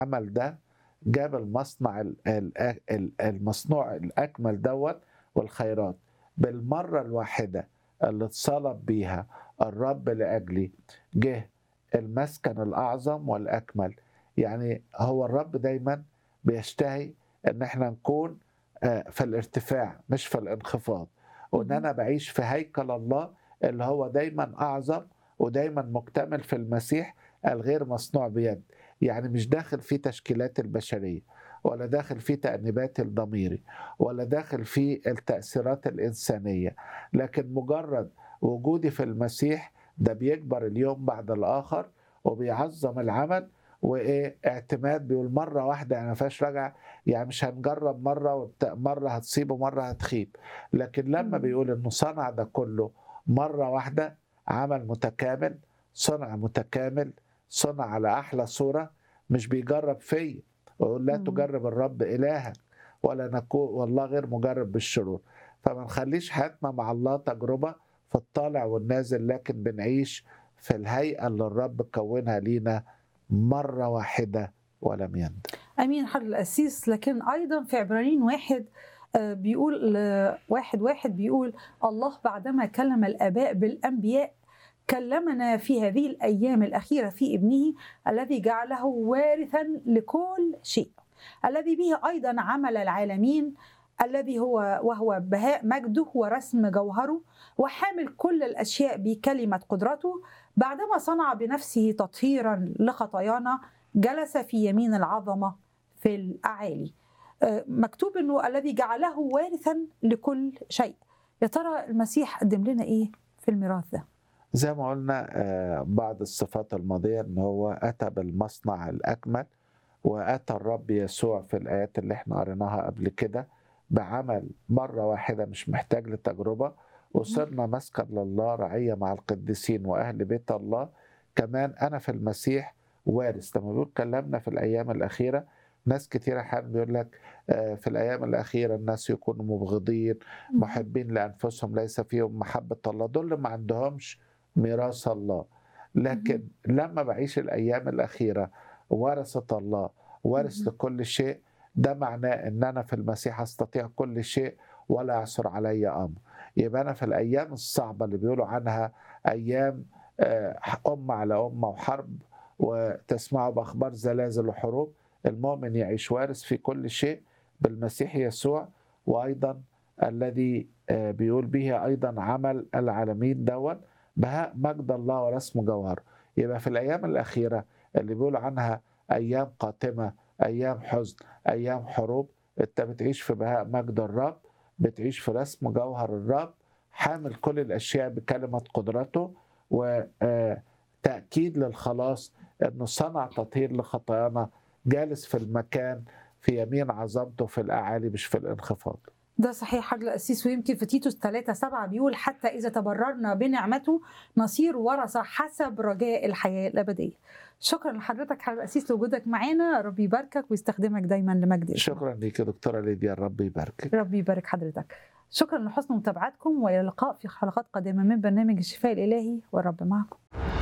العمل ده جاب المصنع ال- ال- ال- المصنوع الأكمل دوت والخيرات بالمرة الواحدة اللي اتصلب بيها الرب لأجلي جه المسكن الأعظم والأكمل يعني هو الرب دايما بيشتهي ان احنا نكون آه، في الارتفاع مش في الانخفاض وان مهم. انا بعيش في هيكل الله اللي هو دايما اعظم ودايما مكتمل في المسيح الغير مصنوع بيد يعني مش داخل فيه تشكيلات البشريه ولا داخل فيه تأنيبات الضميري ولا داخل فيه التأثيرات الإنسانية لكن مجرد وجودي في المسيح ده بيكبر اليوم بعد الآخر وبيعظم العمل وايه اعتماد بيقول مره واحده يعني ما فيهاش رجع يعني مش هنجرب مره والت- مره هتصيب ومره هتخيب لكن لما مم. بيقول انه صنع ده كله مره واحده عمل متكامل صنع متكامل صنع على احلى صوره مش بيجرب فيا ويقول لا مم. تجرب الرب الهك ولا نكون والله غير مجرب بالشرور فما نخليش حياتنا مع الله تجربه في الطالع والنازل لكن بنعيش في الهيئه اللي الرب كونها لينا مره واحده ولم يندم امين حضر القسيس لكن ايضا في عبرانيين واحد آه، بيقول آه، واحد واحد بيقول الله بعدما كلم الاباء بالانبياء كلمنا في هذه الايام الاخيره في ابنه الذي جعله وارثا لكل شيء الذي به ايضا عمل العالمين الذي هو وهو بهاء مجده ورسم جوهره وحامل كل الاشياء بكلمه قدرته بعدما صنع بنفسه تطهيرا لخطايانا جلس في يمين العظمه في الاعالي آه، مكتوب انه الذي جعله وارثا لكل شيء يا ترى المسيح قدم لنا ايه في الميراث ده زي ما قلنا آه، بعض الصفات الماضيه ان هو اتى بالمصنع الاكمل واتى الرب يسوع في الايات اللي احنا قريناها قبل كده بعمل مره واحده مش محتاج لتجربه وصرنا مسكن لله رعيه مع القديسين واهل بيت الله كمان انا في المسيح وارث لما بيقول كلمنا في الايام الاخيره ناس كتير احيانا بيقول لك آه، في الايام الاخيره الناس يكونوا مبغضين محبين لانفسهم ليس فيهم محبه الله دول اللي ما عندهمش ميراث الله لكن لما بعيش الايام الاخيره ورثه الله وارث مهم. لكل شيء ده معناه ان انا في المسيح استطيع كل شيء ولا يعثر علي امر يبقى انا في الايام الصعبه اللي بيقولوا عنها ايام آه، امه على امه وحرب وتسمعوا باخبار زلازل وحروب المؤمن يعيش وارث في كل شيء بالمسيح يسوع وايضا الذي آه، بيقول به ايضا عمل العالمين دون بهاء مجد الله ورسم جوهره يبقى في الايام الاخيره اللي بيقولوا عنها ايام قاتمه ايام حزن ايام حروب انت بتعيش في بهاء مجد الرب بتعيش في رسم جوهر الرب حامل كل الاشياء بكلمه قدرته وتاكيد للخلاص انه صنع تطهير لخطايانا جالس في المكان في يمين عظمته في الاعالي مش في الانخفاض ده صحيح حضر القسيس ويمكن في تيتوس 3 7 بيقول حتى إذا تبررنا بنعمته نصير ورثة حسب رجاء الحياة الأبدية شكرا لحضرتك حضر القسيس لوجودك معانا ربي يباركك ويستخدمك دايما لمجد اسمه. شكرا ليك يا دكتوره ليديا الرب يباركك ربي يبارك حضرتك شكرا لحسن متابعتكم والى اللقاء في حلقات قادمه من برنامج الشفاء الالهي والرب معكم